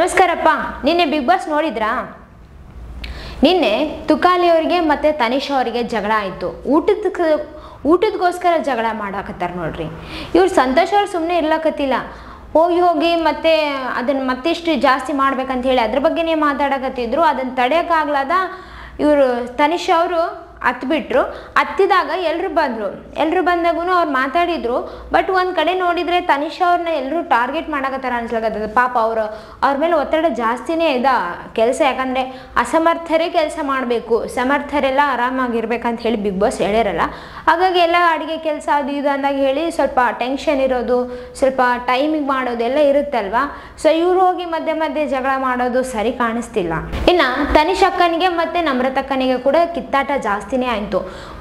ನಮಸ್ಕಾರಪ್ಪ ನಿನ್ನೆ big boss ನೋಡಿದ್ರಾ ನಿನ್ನೆ ತುಕಾಲಿ ಅವರಿಗೆ ಮತ್ತು ತನಿಷ್ ಅವರಿಗೆ ಜಗಳ ಆಯಿತು ಊಟದ ಊಟದಗೋಸ್ಕರ ಜಗಳ ಮಾಡಾಕತ್ತಾರ ನೋಡ್ರಿ ಇವ್ರು ಸಂತೋಷ್ ಅವ್ರು ಸುಮ್ಮನೆ ಇರ್ಲಕತ್ತಿಲ್ಲ ಹೋಗಿ ಹೋಗಿ ಮತ್ತೆ ಅದನ್ನು ಮತ್ತಿಷ್ಟು ಜಾಸ್ತಿ ಮಾಡ್ಬೇಕಂತ ಹೇಳಿ ಅದ್ರ ಬಗ್ಗೆನೇ ಮಾತಾಡಕತ್ತಿದ್ರು ಅದನ್ನು ತಡೆಯೋಕ್ಕಾಗ್ಲಾದ ಇವರು ತನಿಷ್ ಅವರು ಹತ್ಬಿಟ್ರು ಹತ್ತಿದಾಗ ಎಲ್ಲರೂ ಬಂದರು ಎಲ್ಲರೂ ಬಂದಾಗೂ ಅವ್ರು ಮಾತಾಡಿದ್ರು ಬಟ್ ಒಂದು ಕಡೆ ನೋಡಿದರೆ ತನಿಷ್ ಅವ್ರನ್ನ ಎಲ್ಲರೂ ಟಾರ್ಗೆಟ್ ಮಾಡಕತ್ತಾರ ಅನ್ಸ್ಲಾಗತ್ತದ ಪಾಪ ಅವರು ಅವ್ರ ಮೇಲೆ ಒತ್ತಡ ಜಾಸ್ತಿನೇ ಇದ ಕೆಲಸ ಯಾಕಂದರೆ ಅಸಮರ್ಥರೇ ಕೆಲಸ ಮಾಡಬೇಕು ಸಮರ್ಥರೆಲ್ಲ ಆರಾಮಾಗಿರ್ಬೇಕಂತ ಹೇಳಿ ಬಿಗ್ ಬಾಸ್ ಹೇಳ್ಯಾರಲ್ಲ ಹಾಗಾಗಿ ಎಲ್ಲ ಅಡುಗೆ ಕೆಲಸ ಅದು ಇದು ಅಂದಾಗ ಹೇಳಿ ಸ್ವಲ್ಪ ಟೆನ್ಷನ್ ಇರೋದು ಸ್ವಲ್ಪ ಟೈಮಿಗೆ ಮಾಡೋದು ಎಲ್ಲ ಇರುತ್ತಲ್ವಾ ಸೊ ಇವ್ರು ಹೋಗಿ ಮಧ್ಯೆ ಮಧ್ಯೆ ಜಗಳ ಮಾಡೋದು ಸರಿ ಕಾಣಿಸ್ತಿಲ್ಲ ಇನ್ನು ತನಿಷ್ ಅಕ್ಕನಿಗೆ ಮತ್ತು ನಮ್ರತಕ್ಕನಿಗೆ ಕೂಡ ಕಿತ್ತಾಟ ಜಾಸ್ತಿನೇ ಆಯಿತು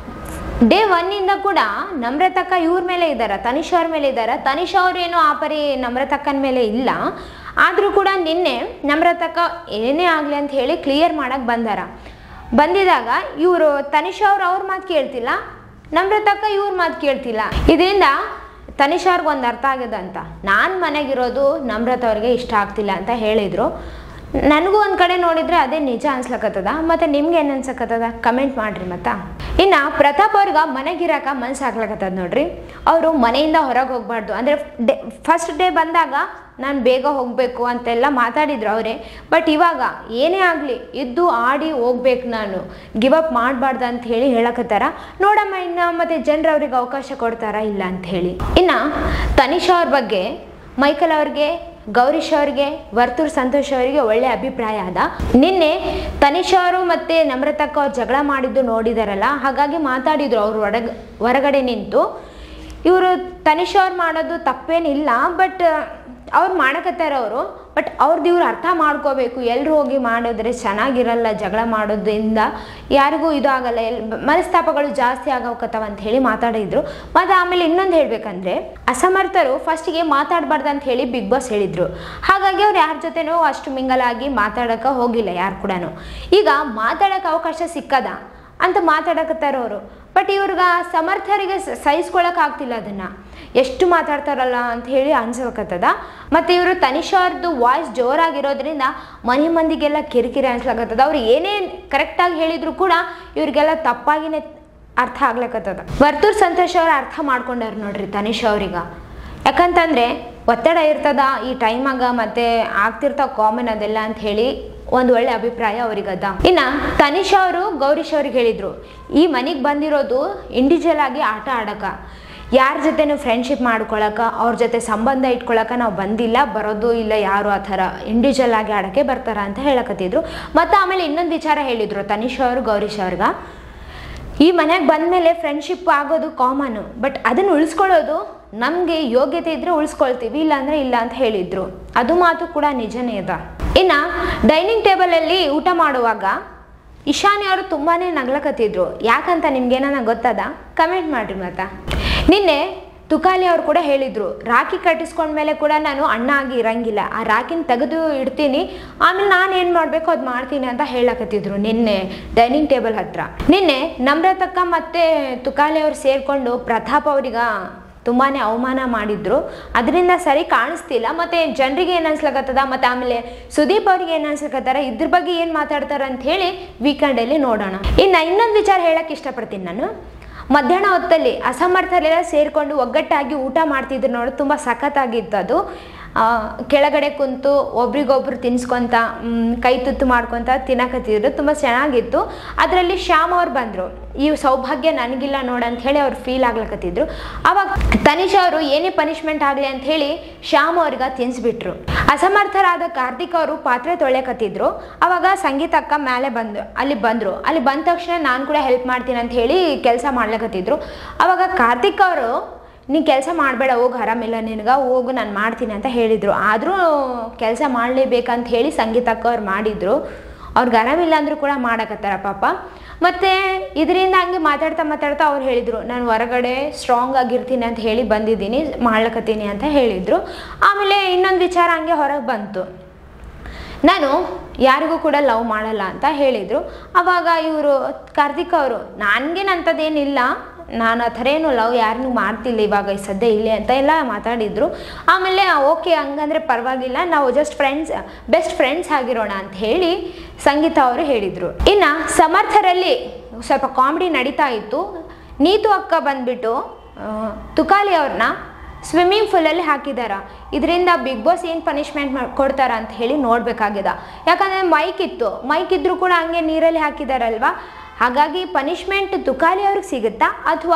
ಡೇ ಒನ್ನಿಂದ ಕೂಡ ನಮ್ರತಕ್ಕ ಇವ್ರ ಮೇಲೆ ಇದ್ದಾರೆ ತನಿಷ್ ಅವ್ರ ಮೇಲೆ ಇದ್ದಾರೆ ತನಿಷ್ ಅವ್ರೇನು ಆ ಪರಿ ನಮ್ರತಕ್ಕನ ಮೇಲೆ ಇಲ್ಲ ಆದರೂ ಕೂಡ ನಿನ್ನೆ ನಮ್ರತಕ್ಕ ಏನೇ ಆಗಲಿ ಅಂತ ಹೇಳಿ ಕ್ಲಿಯರ್ ಮಾಡಕ್ಕೆ ಬಂದಾರ ಬಂದಿದಾಗ ಇವರು ತನಿಷ್ ಅವ್ರು ಅವ್ರ ಮಾತು ಕೇಳ್ತಿಲ್ಲ ನಮ್ರತಕ್ಕ ಇವ್ರ ಮಾತು ಕೇಳ್ತಿಲ್ಲ ಇದರಿಂದ ತನಿಷ್ ಅವ್ರಿಗೆ ಒಂದು ಅರ್ಥ ಆಗಿದೆ ಅಂತ ನಾನು ಮನೆಗಿರೋದು ನಮ್ರತ ಅವ್ರಿಗೆ ಇಷ್ಟ ಆಗ್ತಿಲ್ಲ ಅಂತ ಹೇಳಿದರು ನನಗೂ ಒಂದು ಕಡೆ ನೋಡಿದರೆ ಅದೇ ನಿಜ ಅನ್ಸ್ಲಕತ್ತದ ಮತ್ತು ನಿಮ್ಗೆ ಏನು ಅನ್ಸಕತ್ತದ ಕಮೆಂಟ್ ಮಾಡಿರಿ ಮತ್ತ ಇನ್ನು ಪ್ರತಾಪ್ ಅವ್ರಿಗೆ ಮನೆಗಿರಾಕ ಮನ್ಸು ಆಗ್ಲಕತ್ತದ ನೋಡ್ರಿ ಅವರು ಮನೆಯಿಂದ ಹೊರಗೆ ಹೋಗ್ಬಾರ್ದು ಅಂದರೆ ಡೇ ಫಸ್ಟ್ ಡೇ ಬಂದಾಗ ನಾನು ಬೇಗ ಹೋಗಬೇಕು ಅಂತೆಲ್ಲ ಮಾತಾಡಿದ್ರು ಅವರೇ ಬಟ್ ಇವಾಗ ಏನೇ ಆಗಲಿ ಇದ್ದು ಆಡಿ ಹೋಗ್ಬೇಕು ನಾನು ಗಿವ್ ಅಪ್ ಮಾಡಬಾರ್ದು ಅಂತ ಹೇಳಿ ಹೇಳಕತ್ತಾರ ನೋಡಮ್ಮ ಇನ್ನು ಮತ್ತು ಜನರು ಅವ್ರಿಗೆ ಅವಕಾಶ ಕೊಡ್ತಾರಾ ಇಲ್ಲ ಅಂತ ಹೇಳಿ ಇನ್ನು ತನಿಷ್ ಅವ್ರ ಬಗ್ಗೆ ಮೈಕಲ್ ಅವ್ರಿಗೆ ಗೌರೀಶ್ ಅವ್ರಿಗೆ ವರ್ತೂರ್ ಸಂತೋಷ್ ಅವರಿಗೆ ಒಳ್ಳೆ ಅಭಿಪ್ರಾಯ ಅದ ನಿನ್ನೆ ತನಿಷ್ ಅವರು ಮತ್ತು ನಮ್ರತಕ್ಕ ಅವ್ರು ಜಗಳ ಮಾಡಿದ್ದು ನೋಡಿದಾರಲ್ಲ ಹಾಗಾಗಿ ಮಾತಾಡಿದ್ರು ಅವ್ರು ಹೊರಗ ಹೊರಗಡೆ ನಿಂತು ಇವರು ತನಿಷ್ ಅವ್ರು ಮಾಡೋದು ತಪ್ಪೇನಿಲ್ಲ ಬಟ್ ಅವ್ರು ಮಾಡಕತ್ತಾರ ಅವರು ಬಟ್ ಅವ್ರದ್ದು ಇವ್ರು ಅರ್ಥ ಮಾಡ್ಕೋಬೇಕು ಎಲ್ಲರೂ ಹೋಗಿ ಮಾಡಿದ್ರೆ ಚೆನ್ನಾಗಿರಲ್ಲ ಜಗಳ ಮಾಡೋದ್ರಿಂದ ಯಾರಿಗೂ ಇದು ಆಗಲ್ಲ ಎಲ್ ಮನಸ್ತಾಪಗಳು ಜಾಸ್ತಿ ಆಗೋಕತ್ತಾವ ಅಂತ ಹೇಳಿ ಮಾತಾಡಿದ್ರು ಮತ್ತು ಆಮೇಲೆ ಇನ್ನೊಂದು ಹೇಳ್ಬೇಕಂದ್ರೆ ಅಸಮರ್ಥರು ಫಸ್ಟಿಗೆ ಮಾತಾಡಬಾರ್ದು ಅಂತ ಹೇಳಿ ಬಿಗ್ ಬಾಸ್ ಹೇಳಿದ್ರು ಹಾಗಾಗಿ ಅವ್ರು ಯಾರ ಜೊತೆನೂ ಅಷ್ಟು ಮಿಂಗಲಾಗಿ ಮಾತಾಡೋಕೆ ಹೋಗಿಲ್ಲ ಯಾರು ಕೂಡ ಈಗ ಮಾತಾಡೋಕೆ ಅವಕಾಶ ಸಿಕ್ಕದ ಅಂತ ಮಾತಾಡಕತ್ತಾರ ಅವರು ಬಟ್ ಇವ್ರಿಗೆ ಸಮರ್ಥರಿಗೆ ಸಹಿಸ್ಕೊಳಕ್ ಆಗ್ತಿಲ್ಲ ಅದನ್ನು ಎಷ್ಟು ಮಾತಾಡ್ತಾರಲ್ಲ ಅಂತ ಹೇಳಿ ಅನ್ಸಕತ್ತದ ಮತ್ತು ಇವರು ತನಿಷ್ ಅವ್ರದ್ದು ವಾಯ್ಸ್ ಜೋರಾಗಿರೋದ್ರಿಂದ ಮನೆ ಮಂದಿಗೆಲ್ಲ ಕಿರಿಕಿರಿ ಅನ್ಸ್ಲಕತ್ತದ ಅವ್ರು ಏನೇ ಕರೆಕ್ಟಾಗಿ ಹೇಳಿದ್ರು ಕೂಡ ಇವ್ರಿಗೆಲ್ಲ ತಪ್ಪಾಗಿನೇ ಅರ್ಥ ಆಗ್ಲಕತ್ತದ ವರ್ತೂರ್ ಸಂತೋಷ್ ಅವ್ರು ಅರ್ಥ ಮಾಡ್ಕೊಂಡಾರ ನೋಡ್ರಿ ತನಿಷ್ ಅವ್ರಿಗೆ ಯಾಕಂತಂದರೆ ಒತ್ತಡ ಇರ್ತದ ಈ ಟೈಮಾಗ ಮತ್ತು ಆಗ್ತಿರ್ತಾವ ಕಾಮನ್ ಅದೆಲ್ಲ ಅಂತ ಹೇಳಿ ಒಂದು ಒಳ್ಳೆ ಅಭಿಪ್ರಾಯ ಅವ್ರಿಗದ ಇನ್ನು ತನಿಷ್ ಅವರು ಗೌರೀಶ್ ಅವ್ರಿಗೆ ಹೇಳಿದರು ಈ ಮನೆಗೆ ಬಂದಿರೋದು ಇಂಡಿವಿಜುವಲ್ ಆಗಿ ಆಟ ಆಡಕ ಯಾರ ಜೊತೆನೂ ಫ್ರೆಂಡ್ಶಿಪ್ ಮಾಡ್ಕೊಳಕ ಅವ್ರ ಜೊತೆ ಸಂಬಂಧ ಇಟ್ಕೊಳಕ ನಾವು ಬಂದಿಲ್ಲ ಬರೋದು ಇಲ್ಲ ಯಾರು ಆ ಥರ ಇಂಡಿವಿಜುವಲ್ ಆಗಿ ಆಡೋಕ್ಕೆ ಬರ್ತಾರ ಅಂತ ಹೇಳಕತ್ತಿದ್ರು ಮತ್ತು ಆಮೇಲೆ ಇನ್ನೊಂದು ವಿಚಾರ ಹೇಳಿದರು ತನಿಷ್ ಅವರು ಗೌರೀಶ್ ಅವ್ರಿಗೆ ಈ ಮನೆಗೆ ಬಂದಮೇಲೆ ಫ್ರೆಂಡ್ಶಿಪ್ ಆಗೋದು ಕಾಮನು ಬಟ್ ಅದನ್ನು ಉಳಿಸ್ಕೊಳ್ಳೋದು ನಮಗೆ ಯೋಗ್ಯತೆ ಇದ್ದರೆ ಉಳಿಸ್ಕೊಳ್ತೀವಿ ಇಲ್ಲಾಂದರೆ ಇಲ್ಲ ಅಂತ ಹೇಳಿದರು ಅದು ಮಾತು ಕೂಡ ನಿಜನೇ ಅದ ಇನ್ನು ಡೈನಿಂಗ್ ಟೇಬಲಲ್ಲಿ ಊಟ ಮಾಡುವಾಗ ಇಶಾನಿ ಅವರು ತುಂಬಾ ನಗ್ಲಕತ್ತಿದ್ರು ಯಾಕಂತ ನಿಮ್ಗೇನ ಗೊತ್ತದ ಕಮೆಂಟ್ ಮಾಡಿರಿ ಮತ್ತ ನಿನ್ನೆ ತುಕಾಲಿ ಅವ್ರು ಕೂಡ ಹೇಳಿದರು ರಾಖಿ ಕಟ್ಟಿಸ್ಕೊಂಡ್ಮೇಲೆ ಕೂಡ ನಾನು ಅಣ್ಣ ಆಗಿ ಇರಂಗಿಲ್ಲ ಆ ರಾಖಿನ ತೆಗೆದು ಇಡ್ತೀನಿ ಆಮೇಲೆ ನಾನು ಏನು ಮಾಡಬೇಕು ಅದು ಮಾಡ್ತೀನಿ ಅಂತ ಹೇಳಕತ್ತಿದ್ರು ನಿನ್ನೆ ಡೈನಿಂಗ್ ಟೇಬಲ್ ಹತ್ರ ನಿನ್ನೆ ನಮ್ರತಕ್ಕ ಮತ್ತು ತುಕಾಲಿ ಅವ್ರು ಸೇರಿಕೊಂಡು ಪ್ರತಾಪ್ ಅವ್ರಿಗೆ ತುಂಬಾ ಅವಮಾನ ಮಾಡಿದ್ರು ಅದರಿಂದ ಸರಿ ಕಾಣಿಸ್ತಿಲ್ಲ ಮತ್ತು ಜನರಿಗೆ ಏನು ಅನ್ಸ್ಲಕತ್ತದ ಮತ್ತು ಆಮೇಲೆ ಸುದೀಪ್ ಅವ್ರಿಗೆ ಏನು ಅನ್ಸ್ಲಕತ್ತಾರ ಇದ್ರ ಬಗ್ಗೆ ಏನು ಮಾತಾಡ್ತಾರೆ ಅಂತ ಹೇಳಿ ವೀಕೆಂಡಲ್ಲಿ ನೋಡೋಣ ಇನ್ನು ಇನ್ನೊಂದು ವಿಚಾರ ಹೇಳಕ್ಕೆ ಇಷ್ಟಪಡ್ತೀನಿ ನಾನು ಮಧ್ಯಾಹ್ನ ಹೊತ್ತಲ್ಲಿ ಅಸಮರ್ಥರೆಲ್ಲ ಸೇರಿಕೊಂಡು ಒಗ್ಗಟ್ಟಾಗಿ ಊಟ ಮಾಡ್ತಿದ್ರು ನೋಡಿ ತುಂಬ ಸಖತ್ತಾಗಿತ್ತು ಅದು ಆ, ಕೆಳಗಡೆ ಕುಂತು ಒಬ್ರಿಗೊಬ್ರು ತಿನ್ಸ್ಕೊತ ಮ್, ಕೈ ತುತ್ತು ಮಾಡ್ಕೊತ ತಿನ್ನಕತ್ತಿದ್ರು ತುಂಬ ಚೆನ್ನಾಗಿತ್ತು ಅದರಲ್ಲಿ ಶ್ಯಾಮ್ ಅವ್ರು ಬಂದರು ಈ ಸೌಭಾಗ್ಯ ನನಗಿಲ್ಲ ನೋಡಂತ ಹೇಳಿ ಅವ್ರು ಫೀಲ್ ಆಗ್ಲಕತ್ತಿದ್ರು ಅವಾಗ ತನಿಷ್ ಅವರು ಏನೇ ಪನಿಷ್ಮೆಂಟ್ ಆಗಲಿ ಅಂತ ಹೇಳಿ ಶ್ಯಾಮ್ ಅವ್ರಿಗೆ ತಿನ್ಸ್ಬಿಟ್ರು ಅಸಮರ್ಥರಾದ ಕಾರ್ತಿಕ್ ಅವರು ಪಾತ್ರೆ ತೊಳೆಯಕತ್ತಿದ್ರು ಅವಾಗ ಸಂಗೀತ ಅಕ್ಕ ಮೇಲೆ ಬಂದು ಅಲ್ಲಿ ಬಂದರು ಅಲ್ಲಿ ಬಂದ ತಕ್ಷಣ ನಾನು ಕೂಡ ಹೆಲ್ಪ್ ಮಾಡ್ತೀನಿ ಅಂತ ಹೇಳಿ ಕೆಲಸ ಮಾಡ್ಲಕತ್ತಿದ್ರು ಅವಾಗ ಕಾರ್ತಿಕ್ ಅವರು ನೀ ಕೆಲಸ ಮಾಡಬೇಡ ಹೋಗು ಆರಾಮಿಲ್ಲ ನಿನಗೆ ಹೋಗು ನಾನು ಮಾಡ್ತೀನಿ ಅಂತ ಹೇಳಿದರು ಆದರೂ ಕೆಲಸ ಮಾಡಲೇಬೇಕಂತ ಹೇಳಿ ಸಂಗೀತಕ್ಕ ಅವ್ರು ಮಾಡಿದರು ಅವ್ರಿಗೆ ಆರಾಮಿಲ್ಲ ಅಂದರೂ ಕೂಡ ಮಾಡಕತ್ತಾರ ಪಾಪ ಮತ್ತು ಇದರಿಂದ ಹಂಗೆ ಮಾತಾಡ್ತಾ ಮಾತಾಡ್ತಾ ಅವ್ರು ಹೇಳಿದರು ನಾನು ಹೊರಗಡೆ ಸ್ಟ್ರಾಂಗ್ ಆಗಿರ್ತೀನಿ ಅಂತ ಹೇಳಿ ಬಂದಿದ್ದೀನಿ ಮಾಡ್ಲಕತ್ತೀನಿ ಅಂತ ಹೇಳಿದರು ಆಮೇಲೆ ಇನ್ನೊಂದು ವಿಚಾರ ಹಂಗೆ ಹೊರಗೆ ಬಂತು ನಾನು ಯಾರಿಗೂ ಕೂಡ ಲವ್ ಮಾಡಲ್ಲ ಅಂತ ಹೇಳಿದರು ಅವಾಗ ಇವರು ಕಾರ್ತಿಕ್ ಅವರು ನನಗೇನಂಥದ್ದೇನಿಲ್ಲ ನಾನು ಆ ಥರ ಏನು ಲವ್ ಯಾರನ್ನೂ ಮಾಡ್ತಿಲ್ಲ ಇವಾಗ ಈ ಸದ್ಯ ಇಲ್ಲಿ ಅಂತ ಎಲ್ಲ ಮಾತಾಡಿದ್ರು ಆಮೇಲೆ ಓಕೆ ಹಂಗಂದ್ರೆ ಪರವಾಗಿಲ್ಲ ನಾವು ಜಸ್ಟ್ ಫ್ರೆಂಡ್ಸ್ ಬೆಸ್ಟ್ ಫ್ರೆಂಡ್ಸ್ ಆಗಿರೋಣ ಅಂತ ಹೇಳಿ ಸಂಗೀತ ಅವರು ಹೇಳಿದರು ಇನ್ನು ಸಮರ್ಥರಲ್ಲಿ ಸ್ವಲ್ಪ ಕಾಮಿಡಿ ನಡೀತಾ ಇತ್ತು ನೀತು ಅಕ್ಕ ಬಂದ್ಬಿಟ್ಟು ಆ, ತುಕಾಲಿ ಅವ್ರನ್ನ ಸ್ವಿಮ್ಮಿಂಗ್ ಫೂಲಲ್ಲಿ ಹಾಕಿದಾರ ಇದರಿಂದ ಬಿಗ್ ಬಾಸ್ ಏನು ಪನಿಷ್ಮೆಂಟ್ ಮಾಡಿ ಕೊಡ್ತಾರ ಅಂತ ಹೇಳಿ ನೋಡಬೇಕಾಗ್ಯದ ಯಾಕಂದರೆ ಮೈಕ್ ಇತ್ತು ಮೈಕ್ ಇದ್ರೂ ಕೂಡ ಹಂಗೆ ನೀರಲ್ಲಿ ಹಾಕಿದಾರಲ್ವಾ ಹಾಗಾಗಿ ಪನಿಷ್ಮೆಂಟ್ ತುಕಾಲಿ ಅವ್ರಿಗೆ ಸಿಗುತ್ತಾ ಅಥವಾ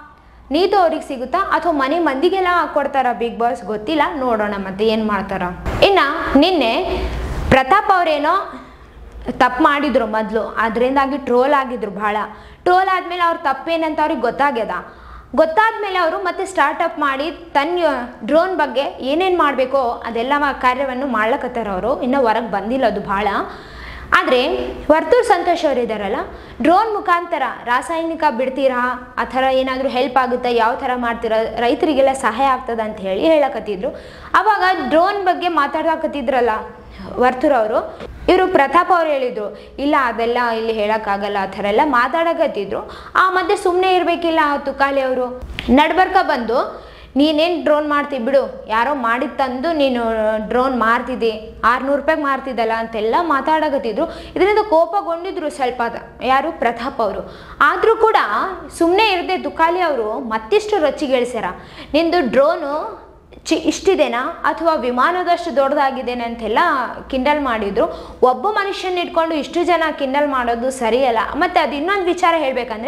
ನೀತು ಅವ್ರಿಗೆ ಸಿಗುತ್ತಾ ಅಥವಾ ಮನೆ ಮಂದಿಗೆಲ್ಲ ಕೊಡ್ತಾರ ಬಿಗ್ ಬಾಸ್ ಗೊತ್ತಿಲ್ಲ ನೋಡೋಣ ಮತ್ತೆ ಏನು ಮಾಡ್ತಾರ ಇನ್ನು ನಿನ್ನೆ ಪ್ರತಾಪ್ ಅವರೇನೋ ತಪ್ಪು ಮಾಡಿದ್ರು ಮೊದಲು ಅದರಿಂದಾಗಿ ಟ್ರೋಲ್ ಆಗಿದ್ರು ಭಾಳ ಟ್ರೋಲ್ ಆದಮೇಲೆ ಅವ್ರ ತಪ್ಪೇನಂತ ಅವ್ರಿಗೆ ಗೊತ್ತಾಗ್ಯದ ಗೊತ್ತಾದ್ಮೇಲೆ ಅವರು ಮತ್ತೆ ಸ್ಟಾರ್ಟಪ್ ಮಾಡಿ ತನ್ನ ಡ್ರೋನ್ ಬಗ್ಗೆ ಏನೇನು ಮಾಡಬೇಕೋ ಅದೆಲ್ಲ ಮ- ಕಾರ್ಯವನ್ನು ಮಾಡ್ಲಕತ್ತಾರ ಅವರು ಇನ್ನೂ ಹೊರಗೆ ಬಂದಿಲ್ಲ ಅದು ಭಾಳ ಆದರೆ ವರ್ತೂರ್ ಸಂತೋಷ್ ಅವರು ಇದ್ದಾರಲ್ಲ ಡ್ರೋನ್ ಮುಖಾಂತರ ರಾಸಾಯನಿಕ ಬಿಡ್ತೀರಾ ಆ ಥರ ಏನಾದರೂ ಹೆಲ್ಪ್ ಆಗುತ್ತೆ ಯಾವ ಥರ ಮಾಡ್ತೀರಾ ರೈತರಿಗೆಲ್ಲ ಸಹಾಯ ಆಗ್ತದ ಅಂತ ಹೇಳಿ ಹೇಳಕತ್ತಿದ್ರು ಅವಾಗ ಡ್ರೋನ್ ಬಗ್ಗೆ ಮಾತಾಡಕತ್ತಿದ್ರಲ್ಲ ವರ್ತೂರ್ ಅವರು ಇವರು ಪ್ರತಾಪ್ ಅವ್ರು ಹೇಳಿದ್ರು ಇಲ್ಲ ಅದೆಲ್ಲ ಇಲ್ಲಿ ಹೇಳೋಕ್ಕಾಗಲ್ಲ ಆ ಥರ ಎಲ್ಲ ಮಾತಾಡಕತ್ತಿದ್ರು ಆ ಮಧ್ಯೆ ಸುಮ್ಮನೆ ಇರಬೇಕಿಲ್ಲ ತುಕಾಲಿ ಅವರು ನಡ್ಬರ್ಕ ಬಂದು ನೀನೇನು ಡ್ರೋನ್ ಮಾಡ್ತಿ ಬಿಡು ಯಾರೋ ಮಾಡಿದ್ ತಂದು ನೀನು ಡ್ರೋನ್ ಮಾರ್ತಿದ್ದಿ ಆರ್ನೂರು ರೂಪಾಯಿಗೆ ಮಾರ್ತಿದ್ದಲ್ಲ ಅಂತೆಲ್ಲ ಮಾತಾಡಕತ್ತಿದ್ರು ಇದರಿಂದ ಕೋಪಗೊಂಡಿದ್ರು ಸ್ವಲ್ಪ ದ- ಯಾರು ಪ್ರತಾಪ್ ಅವರು ಆದರೂ ಕೂಡ ಸುಮ್ಮನೆ ಇರದೆ ತುಕಾಲಿ ಅವರು ಮತ್ತಿಷ್ಟು ರೊಚ್ಚಿಗೇಳಿಸ್ಯಾರ ನಿಂದು ಡ್ರೋನು ಚಿ ಇಷ್ಟಿದೆನಾ ಅಥವಾ ವಿಮಾನದಷ್ಟು ದೊಡ್ಡದಾಗಿದ್ದೇನೆ ಅಂತೆಲ್ಲ ಕಿಂಡಲ್ ಮಾಡಿದ್ರು ಒಬ್ಬ ಮನುಷ್ಯನ ಇಟ್ಕೊಂಡು ಇಷ್ಟು ಜನ ಕಿಂಡಲ್ ಮಾಡೋದು ಸರಿಯಲ್ಲ ಮತ್ತು ಅದು ಇನ್ನೊಂದು ವಿಚಾರ ಹೇಳಬೇಕಂದ್ರೆ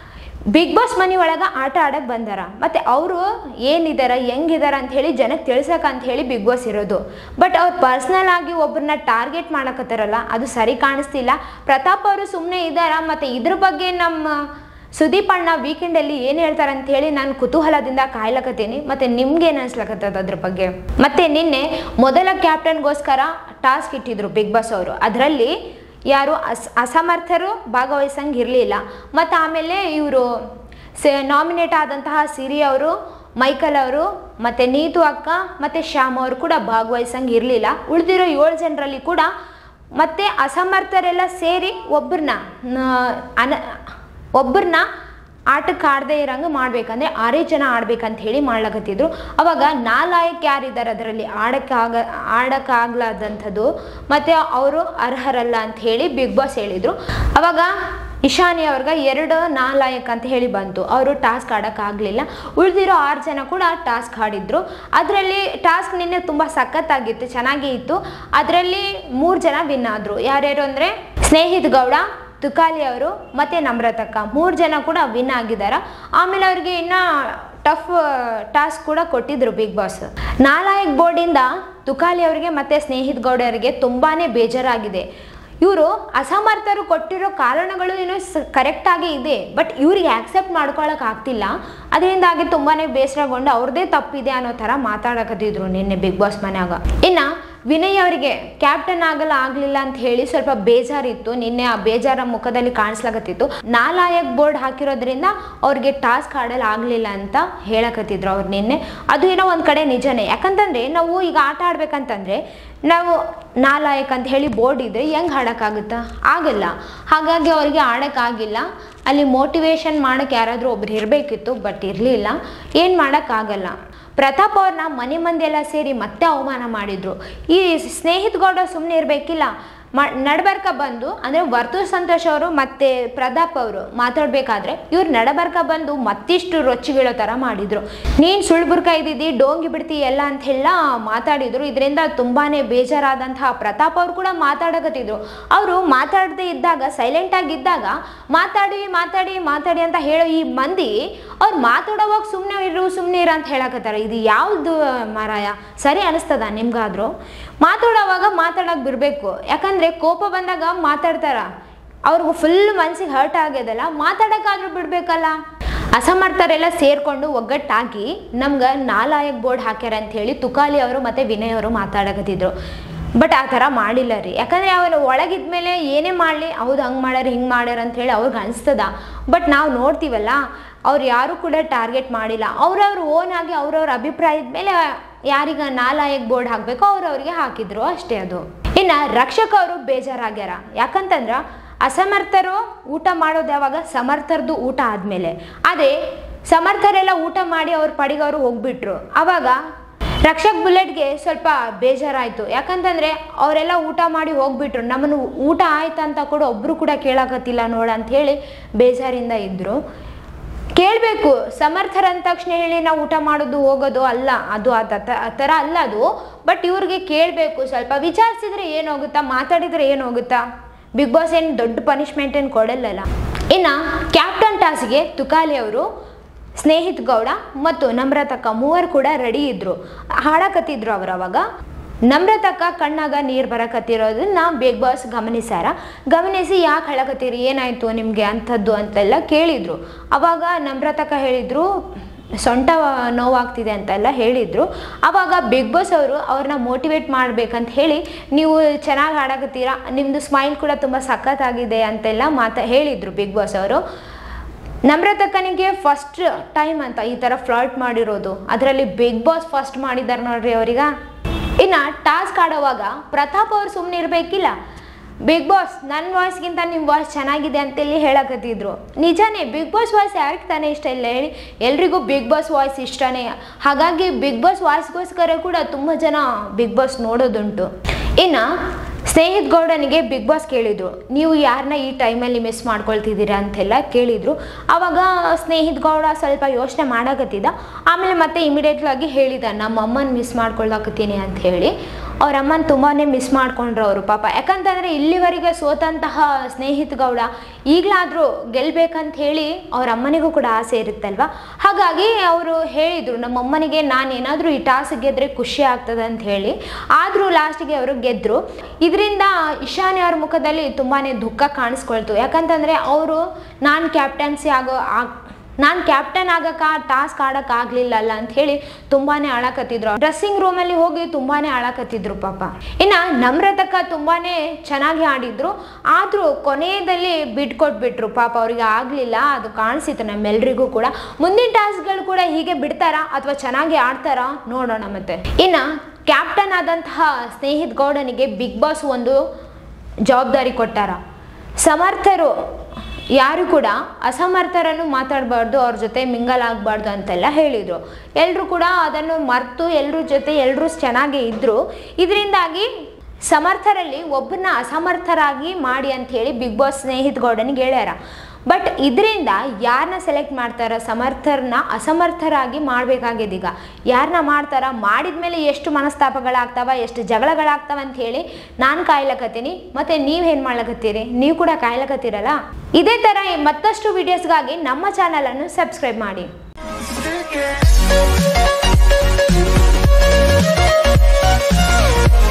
ಬಿಗ್ ಬಾಸ್ ಮನೆ ಒಳಗೆ ಆಟ ಆಡಕ್ಕೆ ಬಂದಾರ ಮತ್ತು ಅವರು ಏನಿದಾರ ಹೆಂಗಿದಾರ ಅಂತ ಹೇಳಿ ಜನಕ್ಕೆ ತಿಳ್ಸಕ್ಕೆ ಅಂತ ಹೇಳಿ ಬಿಗ್ ಬಾಸ್ ಇರೋದು ಬಟ್ ಅವ್ರು ಪರ್ಸ್ನಲ್ ಆಗಿ ಒಬ್ಬರನ್ನ ಟಾರ್ಗೆಟ್ ಮಾಡಕತ್ತಾರಲ್ಲ ಅದು ಸರಿ ಕಾಣಿಸ್ತಿಲ್ಲ ಪ್ರತಾಪ್ ಅವರು ಸುಮ್ಮನೆ ಇದ್ದಾರ ಮತ್ತು ಇದ್ರ ಬಗ್ಗೆ ನಮ್ಮ ಸುದೀಪ್ ಅಣ್ಣ ವೀಕೆಂಡಲ್ಲಿ ಏನು ಹೇಳ್ತಾರೆ ಅಂತ ಹೇಳಿ ನಾನು ಕುತೂಹಲದಿಂದ ಕಾಯ್ಲಕತ್ತೀನಿ ಮತ್ತು ನಿಮ್ಗೆ ಏನು ಅನ್ಸ್ಲಕತ್ತದ ಅದ್ರ ಬಗ್ಗೆ ಮತ್ತೆ ನಿನ್ನೆ ಮೊದಲ ಕ್ಯಾಪ್ಟನ್ಗೋಸ್ಕರ ಟಾಸ್ಕ್ ಇಟ್ಟಿದ್ರು ಬಿಗ್ ಬಾಸ್ ಅವರು ಅದರಲ್ಲಿ ಯಾರು ಅಸ್ ಅಸಮರ್ಥರು ಭಾಗವಹಿಸಂಗೆ ಇರಲಿಲ್ಲ ಮತ್ತು ಆಮೇಲೆ ಇವರು ಸೆ ನಾಮಿನೇಟ್ ಆದಂತಹ ಸಿರಿ ಅವರು ಮೈಕಲ್ ಅವರು ಮತ್ತು ನೀತು ಅಕ್ಕ ಮತ್ತು ಶ್ಯಾಮ್ ಅವರು ಕೂಡ ಭಾಗವಹಿಸಂಗೆ ಇರಲಿಲ್ಲ ಉಳಿದಿರೋ ಏಳು ಜನರಲ್ಲಿ ಕೂಡ ಮತ್ತೆ ಅಸಮರ್ಥರೆಲ್ಲ ಸೇರಿ ಒಬ್ಬರನ್ನ ಅನ ಒಬ್ಬರನ್ನ ಆಟಕ್ಕೆ ಆಡದೇ ಇರಂಗೆ ಮಾಡ್ಬೇಕಂದ್ರೆ ಆರೇ ಜನ ಆಡ್ಬೇಕಂತ ಹೇಳಿ ಮಾಡ್ಲಕತ್ತಿದ್ರು ಅವಾಗ ನಾಲಾಯಕ್ ಯಾರಿದ್ದಾರೆ ಅದರಲ್ಲಿ ಆಡಕ್ಕೆ ಆಗ ಆಡಕ್ಕಾಗ್ಲಾರ್ದಂಥದ್ದು ಮತ್ತು ಅವರು ಅರ್ಹರಲ್ಲ ಅಂತ ಹೇಳಿ ಬಿಗ್ ಬಾಸ್ ಹೇಳಿದರು ಅವಾಗ ಇಶಾನಿ ಅವ್ರಿಗೆ ಎರಡು ನಾಲಾಯಕ್ ಅಂತ ಹೇಳಿ ಬಂತು ಅವರು ಟಾಸ್ಕ್ ಆಡೋಕ್ಕಾಗಲಿಲ್ಲ ಉಳಿದಿರೋ ಆರು ಜನ ಕೂಡ ಟಾಸ್ಕ್ ಆಡಿದ್ರು ಅದರಲ್ಲಿ ಟಾಸ್ಕ್ ನಿನ್ನೆ ತುಂಬ ಸಖತ್ತಾಗಿತ್ತು ಚೆನ್ನಾಗೇ ಇತ್ತು ಅದರಲ್ಲಿ ಮೂರು ಜನ ವಿನ್ ಆದರು ಯಾರ್ಯಾರು ಅಂದರೆ ಸ್ನೇಹಿತ್ ಗೌಡ ತುಕಾಲಿ ಅವರು ಮತ್ತು ನಮ್ರತಕ್ಕ ಮೂರು ಜನ ಕೂಡ ವಿನ್ ಆಗಿದ್ದಾರೆ ಆಮೇಲೆ ಅವ್ರಿಗೆ ಇನ್ನು ಟಫ್ ಟಾಸ್ಕ್ ಕೂಡ ಕೊಟ್ಟಿದ್ರು ಬಿಗ್ ಬಾಸ್ ನಾಲಾಯಕ್ ಬೋರ್ಡಿಂದ ತುಕಾಲಿ ಅವರಿಗೆ ಮತ್ತು ಸ್ನೇಹಿತ್ ಗೌಡ ಅವರಿಗೆ ತುಂಬಾ ಬೇಜಾರಾಗಿದೆ ಇವರು ಅಸಮರ್ಥರು ಕೊಟ್ಟಿರೋ ಕಾರಣಗಳು ಏನೋ ಸ ಕರೆಕ್ಟಾಗಿ ಇದೆ ಬಟ್ ಇವ್ರಿಗೆ ಆಕ್ಸೆಪ್ಟ್ ಮಾಡ್ಕೊಳಕ್ ಆಗ್ತಿಲ್ಲ ಅದರಿಂದಾಗಿ ತುಂಬಾ ಬೇಸರಗೊಂಡು ಅವ್ರದ್ದೇ ತಪ್ಪಿದೆ ಅನ್ನೋ ಥರ ಮಾತಾಡಕತ್ತಿದ್ರು ನಿನ್ನೆ ಬಿಗ್ ಬಾಸ್ ಮನ್ಯಾಗ ಇನ್ನು ವಿನಯ್ ಅವರಿಗೆ ಕ್ಯಾಪ್ಟನ್ ಆಗಲ್ಲ ಆಗಲಿಲ್ಲ ಅಂತ ಹೇಳಿ ಸ್ವಲ್ಪ ಬೇಜಾರಿತ್ತು ನಿನ್ನೆ ಆ ಬೇಜಾರ ಮುಖದಲ್ಲಿ ಕಾಣಿಸ್ಲಾಕತ್ತಿತ್ತು ನಾಲಾಯಕ್ ಬೋರ್ಡ್ ಹಾಕಿರೋದ್ರಿಂದ ಅವ್ರಿಗೆ ಟಾಸ್ಕ್ ಆಡಲು ಆಗಲಿಲ್ಲ ಅಂತ ಹೇಳಕತ್ತಿದ್ರು ಅವ್ರು ನಿನ್ನೆ ಅದು ಏನೋ ಒಂದು ಕಡೆ ನಿಜನೇ ಯಾಕಂತಂದ್ರೆ ನಾವು ಈಗ ಆಟ ಆಡ್ಬೇಕಂತಂದ್ರೆ ನಾವು ನಾಲಾಯಕ್ ಅಂತ ಹೇಳಿ ಬೋರ್ಡ್ ಇದ್ರೆ ಹೆಂಗೆ ಆಡೋಕ್ಕಾಗುತ್ತಾ ಆಗಲ್ಲ ಹಾಗಾಗಿ ಅವ್ರಿಗೆ ಆಡೋಕ್ಕಾಗಿಲ್ಲ ಅಲ್ಲಿ ಮೋಟಿವೇಶನ್ ಮಾಡೋಕ್ಕೆ ಯಾರಾದರೂ ಒಬ್ರು ಇರಬೇಕಿತ್ತು ಬಟ್ ಇರಲಿಲ್ಲ ಏನು ಮಾಡೋಕ್ಕಾಗಲ್ಲ ಪ್ರತಾಪ್ ಅವ್ರನ್ನ ಮನೆ ಮಂದಿ ಎಲ್ಲ ಸೇರಿ ಮತ್ತೆ ಅವಮಾನ ಮಾಡಿದ್ರು ಈ ಸ್ನೇಹಿತ್ ಗೌಡ ಸುಮ್ಮನೆ ಇರಬೇಕಿಲ್ಲ ಮ ನಡ್ಬರ್ಕ ಬಂದು ಅಂದರೆ ವರ್ತೂರ್ ಸಂತೋಷ್ ಅವರು ಮತ್ತು ಪ್ರತಾಪ್ ಅವರು ಮಾತಾಡಬೇಕಾದ್ರೆ ಇವ್ರು ನಡಬರ್ಕ ಬಂದು ಮತ್ತಿಷ್ಟು ರೊಚ್ಚಿಗೀಳೋ ಥರ ಮಾಡಿದರು ನೀನು ಸುಳ್ಬುರ್ಕ ಇದ್ದಿದ್ದಿ ಡೋಂಗಿ ಬಿಡ್ತಿ ಎಲ್ಲ ಅಂತೆಲ್ಲ ಮಾತಾಡಿದರು ಇದರಿಂದ ತುಂಬಾ ಬೇಜಾರಾದಂತಹ ಪ್ರತಾಪ್ ಅವ್ರು ಕೂಡ ಮಾತಾಡಕತ್ತಿದ್ರು ಅವರು ಮಾತಾಡದೇ ಇದ್ದಾಗ ಸೈಲೆಂಟಾಗಿ ಇದ್ದಾಗ ಮಾತಾಡಿ ಮಾತಾಡಿ ಮಾತಾಡಿ ಅಂತ ಹೇಳೋ ಈ ಮಂದಿ ಅವ್ರು ಮಾತಾಡೋವಾಗ ಸುಮ್ಮನೆ ಇರು ಸುಮ್ಮನೆ ಇರು ಅಂತ ಹೇಳಕತ್ತಾರ ಇದು ಯಾವುದು ಮಾರಾಯ ಸರಿ ಅನಿಸ್ತದ ನಿಮ್ಗಾದ್ರು ಮಾತಾಡೋವಾಗ ಮಾತಾಡೋಕೆ ಬಿಡಬೇಕು ಯಾಕಂದರೆ ಕೋಪ ಬಂದಾಗ ಮಾತಾಡ್ತಾರ ಅವ್ರಿಗೂ ಫುಲ್ ಮನ್ಸಿಗೆ ಹರ್ಟ್ ಆಗ್ಯದಲ್ಲ ಮಾತಾಡೋಕ್ಕಾದ್ರೂ ಬಿಡಬೇಕಲ್ಲ ಅಸಮರ್ಥರೆಲ್ಲ ಸೇರ್ಕೊಂಡು ಒಗ್ಗಟ್ಟಾಗಿ ನಮ್ಗೆ ನಾಲಾಯಕ್ ಬೋರ್ಡ್ ಹಾಕ್ಯಾರ ಅಂತ ಹೇಳಿ ತುಕಾಲಿ ಅವರು ಮತ್ತು ವಿನಯ್ ಅವರು ಮಾತಾಡಕತ್ತಿದ್ರು ಬಟ್ ಆ ಥರ ಮಾಡಿಲ್ಲ ರೀ ಯಾಕಂದರೆ ಅವನು ಒಳಗಿದ್ಮೇಲೆ ಏನೇ ಮಾಡಲಿ ಹೌದು ಹಂಗೆ ಮಾಡ್ಯಾರ ಹಿಂಗೆ ಮಾಡ್ಯಾರ ಅಂತ ಹೇಳಿ ಅವ್ರಿಗೆ ಅನಿಸ್ತದ ಬಟ್ ನಾವು ನೋಡ್ತೀವಲ್ಲ ಅವ್ರು ಯಾರು ಕೂಡ ಟಾರ್ಗೆಟ್ ಮಾಡಿಲ್ಲ ಅವ್ರವ್ರ ಓನ್ ಆಗಿ ಅವ್ರವ್ರ ಅಭಿಪ್ರಾಯದ ಮೇಲೆ ಯಾರಿಗ ನಾಲಾಯಕ್ ಬೋರ್ಡ್ ಹಾಕಬೇಕೋ ಅವ್ರವ್ರಿಗೆ ಹಾಕಿದ್ರು ಅಷ್ಟೇ ಅದು ಇನ್ನು ರಕ್ಷಕ ಅವರು ಬೇಜಾರಾಗ್ಯಾರ ಯಾಕಂತಂದ್ರೆ ಅಸಮರ್ಥರು ಊಟ ಮಾಡೋದು ಯಾವಾಗ ಸಮರ್ಥರದು ಊಟ ಆದಮೇಲೆ ಅದೇ ಸಮರ್ಥರೆಲ್ಲ ಊಟ ಮಾಡಿ ಅವ್ರ ಪಡಿಗೆ ಅವರು ಹೋಗ್ಬಿಟ್ರು ಅವಾಗ ರಕ್ಷಕ್ ಬುಲೆಟ್ಗೆ ಸ್ವಲ್ಪ ಬೇಜಾರಾಯಿತು ಯಾಕಂತಂದರೆ ಅವರೆಲ್ಲ ಊಟ ಮಾಡಿ ಹೋಗ್ಬಿಟ್ರು ನಮ್ಮನ್ನು ಊಟ ಆಯ್ತಂತ ಕೂಡ ಒಬ್ಬರು ಕೂಡ ಕೇಳಾಕತ್ತಿಲ್ಲ ನೋಡ ಅಂತ ಹೇಳಿ ಬೇಜಾರಿಂದ ಇದ್ದರು ಕೇಳಬೇಕು ಸಮರ್ಥರ ಅಂದ ತಕ್ಷಣ ಹೇಳಿ ನಾವು ಊಟ ಮಾಡೋದು ಹೋಗೋದು ಅಲ್ಲ ಅದು ಆ ತ- ಆ ಥರ ಅಲ್ಲ ಅದು ಬಟ್ ಇವ್ರಿಗೆ ಕೇಳಬೇಕು ಸ್ವಲ್ಪ ವಿಚಾರಿಸಿದ್ರೆ ಏನಾಗುತ್ತಾ ಮಾತಾಡಿದ್ರೆ ಏನಾಗುತ್ತಾ ಬಿಗ್ ಬಾಸ್ ಏನು ದೊಡ್ಡ ಪನಿಷ್ಮೆಂಟ್ ಏನು ಕೊಡಲ್ಲಲ್ಲ ಇನ್ನು ಕ್ಯಾಪ್ಟನ್ ಟಾಸ್ಗೆ ತುಕಾಲಿ ಅವರು ಸ್ನೇಹಿತ್ ಗೌಡ ಮತ್ತು ನಮ್ರತಕ್ಕ ಮೂವರು ಕೂಡ ರೆಡಿ ಇದ್ರು ಹಾಡಕತ್ತಿದ್ರು ಅವ್ರು ಅವಾಗ ನಮ್ರತಕ್ಕ ಕಣ್ಣಾಗ ನೀರು ಬರಕತ್ತಿರೋದನ್ನ ಬಿಗ್ ಬಾಸ್ ಗಮನಿಸ್ಯಾರ ಗಮನಿಸಿ ಯಾಕೆ ಹೇಳಕತ್ತೀರಿ ಏನಾಯ್ತು ನಿಮಗೆ ಅಂಥದ್ದು ಅಂತೆಲ್ಲ ಕೇಳಿದ್ರು ಅವಾಗ ನಮ್ರತಕ್ಕ ಹೇಳಿದ್ರು ಸೊಂಟ ನೋವಾಗ್ತಿದೆ ಅಂತೆಲ್ಲ ಹೇಳಿದರು ಅವಾಗ ಬಿಗ್ ಬಾಸ್ ಅವರು ಅವ್ರನ್ನ ಮೋಟಿವೇಟ್ ಮಾಡ್ಬೇಕಂತ ಹೇಳಿ ನೀವು ಚೆನ್ನಾಗಿ ಹಾಡಕತ್ತೀರಾ ನಿಮ್ಮದು ಸ್ಮೈಲ್ ಕೂಡ ತುಂಬ ಸಖತ್ತಾಗಿದೆ ಅಂತೆಲ್ಲ ಮಾತಾ ಹೇಳಿದರು ಬಿಗ್ ಬಾಸ್ ಅವರು ನಮ್ರತಕ್ಕನಿಗೆ ಫಸ್ಟ್ ಟೈಮ್ ಅಂತ ಈ ಥರ ಫ್ಲಾಟ್ ಮಾಡಿರೋದು ಅದರಲ್ಲಿ ಬಿಗ್ ಬಾಸ್ ಫಸ್ಟ್ ಮಾಡಿದ್ದಾರೆ ನೋಡ್ರಿ ಅವ್ರೀಗ ಇನ್ನು ಟಾಸ್ಕ್ ಆಡೋವಾಗ ಪ್ರತಾಪ್ ಅವ್ರು ಸುಮ್ಮನೆ ಇರಬೇಕಿಲ್ಲ ಬಿಗ್ ಬಾಸ್ ನನ್ನ ವಾಯ್ಸ್ಗಿಂತ ನಿಮ್ಮ ವಾಯ್ಸ್ ಚೆನ್ನಾಗಿದೆ ಅಂತೇಳಿ ಹೇಳಕತ್ತಿದ್ರು ನಿಜಾನೇ ಬಿಗ್ ಬಾಸ್ ವಾಯ್ಸ್ ಯಾರಿಗೆ ತಾನೇ ಇಷ್ಟ ಇಲ್ಲ ಹೇಳಿ ಎಲ್ರಿಗೂ ಬಿಗ್ ಬಾಸ್ ವಾಯ್ಸ್ ಇಷ್ಟನೇ ಹಾಗಾಗಿ ಬಿಗ್ ಬಾಸ್ ವಾಯ್ಸ್ಗೋಸ್ಕರ ಕೂಡ ತುಂಬ ಜನ ಬಿಗ್ ಬಾಸ್ ನೋಡೋದುಂಟು ಇನ್ನು ಸ್ನೇಹಿತ್ ಗೌಡನಿಗೆ ಬಿಗ್ ಬಾಸ್ ಕೇಳಿದ್ರು ನೀವು ಯಾರನ್ನ ಈ ಟೈಮಲ್ಲಿ ಮಿಸ್ ಮಾಡ್ಕೊಳ್ತಿದ್ದೀರಾ ಅಂತೆಲ್ಲ ಕೇಳಿದ್ರು ಆವಾಗ ಸ್ನೇಹಿತ್ ಗೌಡ ಸ್ವಲ್ಪ ಯೋಚನೆ ಮಾಡಕತ್ತಿದ್ದ ಆಮೇಲೆ ಮತ್ತೆ ಇಮಿಡಿಯೇಟ್ಲಾಗಿ ಹೇಳಿದ ನಮ್ಮ ಅಮ್ಮನ ಮಿಸ್ ಮಾಡ್ಕೊಳಕತ್ತೀನಿ ಅಂತ ಹೇಳಿ ಅವ್ರ ಅಮ್ಮನ ತುಂಬಾ ಮಿಸ್ ಮಾಡ್ಕೊಂಡ್ರು ಅವರು ಪಾಪ ಯಾಕಂತಂದರೆ ಇಲ್ಲಿವರೆಗೆ ಸೋತಂತಹ ಸ್ನೇಹಿತ್ ಗೌಡ ಈಗಲಾದರೂ ಗೆಲ್ಬೇಕಂತ ಹೇಳಿ ಅವ್ರ ಅಮ್ಮನಿಗೂ ಕೂಡ ಆಸೆ ಇರುತ್ತಲ್ವ ಹಾಗಾಗಿ ಅವರು ಹೇಳಿದರು ನಮ್ಮ ಅಮ್ಮನಿಗೆ ನಾನು ಏನಾದರೂ ಈ ಟಾಸ್ಕ್ ಗೆದ್ರೆ ಖುಷಿ ಆಗ್ತದೆ ಅಂತ ಹೇಳಿ ಆದರೂ ಲಾಸ್ಟಿಗೆ ಅವರು ಗೆದ್ದರು ಇದರಿಂದ ಇಶಾನಿ ಅವ್ರ ಮುಖದಲ್ಲಿ ತುಂಬಾ ದುಃಖ ಕಾಣಿಸ್ಕೊಳ್ತು ಯಾಕಂತಂದರೆ ಅವರು ನಾನು ಕ್ಯಾಪ್ಟನ್ಸಿ ಆಗೋ ಆಗ್ ನಾನು ಕ್ಯಾಪ್ಟನ್ ಆಗಕ್ಕೆ ಟಾಸ್ಕ್ ಆಡಕ್ಕೆ ಆಗ್ಲಿಲ್ಲಲ್ಲ ಅಂತ ಹೇಳಿ ತುಂಬಾನೇ ಅಳಕತ್ತಿದ್ರು ಡ್ರೆಸ್ಸಿಂಗ್ ರೂಮಲ್ಲಿ ಹೋಗಿ ತುಂಬಾನೇ ಅಳಕತ್ತಿದ್ರು ಪಾಪ ಇನ್ನು ನಮ್ರತಕ್ಕ ತುಂಬಾನೇ ಚೆನ್ನಾಗಿ ಆಡಿದ್ರು ಆದರೂ ಕೊನೆಯದಲ್ಲಿ ಬಿಟ್ಕೊಟ್ಬಿಟ್ರು ಪಾಪ ಅವ್ರಿಗೆ ಆಗಲಿಲ್ಲ ಅದು ಕಾಣಿಸಿತ್ತು ನಮ್ಮೆಲ್ರಿಗೂ ಕೂಡ ಮುಂದಿನ ಟಾಸ್ಕ್ಗಳು ಕೂಡ ಹೀಗೆ ಬಿಡ್ತಾರಾ ಅಥವಾ ಚೆನ್ನಾಗಿ ಆಡ್ತಾರಾ ನೋಡೋಣ ಮತ್ತೆ ಇನ್ನು ಕ್ಯಾಪ್ಟನ್ ಆದಂತಹ ಸ್ನೇಹಿತ್ ಗೌಡನಿಗೆ ಬಿಗ್ ಬಾಸ್ ಒಂದು ಜವಾಬ್ದಾರಿ ಕೊಟ್ಟಾರ ಸಮರ್ಥರು ಯಾರು ಕೂಡ ಅಸಮರ್ಥರನ್ನು ಮಾತಾಡಬಾರ್ದು ಅವ್ರ ಜೊತೆ ಮಿಂಗಲ್ ಆಗಬಾರ್ದು ಅಂತೆಲ್ಲ ಹೇಳಿದರು ಎಲ್ಲರೂ ಕೂಡ ಅದನ್ನು ಮರೆತು ಎಲ್ಲರ ಜೊತೆ ಎಲ್ಲರೂ ಚೆನ್ನಾಗೇ ಇದ್ದರು ಇದರಿಂದಾಗಿ ಸಮರ್ಥರಲ್ಲಿ ಒಬ್ಬರನ್ನ ಅಸಮರ್ಥರಾಗಿ ಮಾಡಿ ಅಂತ ಹೇಳಿ ಬಿಗ್ ಬಾಸ್ ಸ್ನೇಹಿತ್ ಗೌಡನಿಗೆ ಹೇಳ್ಯಾರ ಬಟ್ ಇದರಿಂದ ಯಾರನ್ನ ಸೆಲೆಕ್ಟ್ ಮಾಡ್ತಾರ ಸಮರ್ಥರನ್ನ ಅಸಮರ್ಥರಾಗಿ ಮಾಡಬೇಕಾಗಿದೆ ಈಗ ಯಾರನ್ನ ಮಾಡ್ತಾರ ಮಾಡಿದ ಮೇಲೆ ಎಷ್ಟು ಮನಸ್ತಾಪಗಳಾಗ್ತಾವ ಎಷ್ಟು ಜಗಳಗಳಾಗ್ತಾವ ಅಂತ ಹೇಳಿ ನಾನು ಕಾಯ್ಲಕತ್ತೀನಿ ಮತ್ತು ನೀವೇನು ಮಾಡ್ಲಕತ್ತೀರಿ ನೀವು ಕೂಡ ಕಾಯ್ಲಕತ್ತೀರಲ್ಲ ಇದೇ ಥರ ಮತ್ತಷ್ಟು ವಿಡಿಯೋಸ್ಗಾಗಿ ನಮ್ಮ ಚಾನಲನ್ನು ಸಬ್ಸ್ಕ್ರೈಬ್ ಮಾಡಿ Stick it.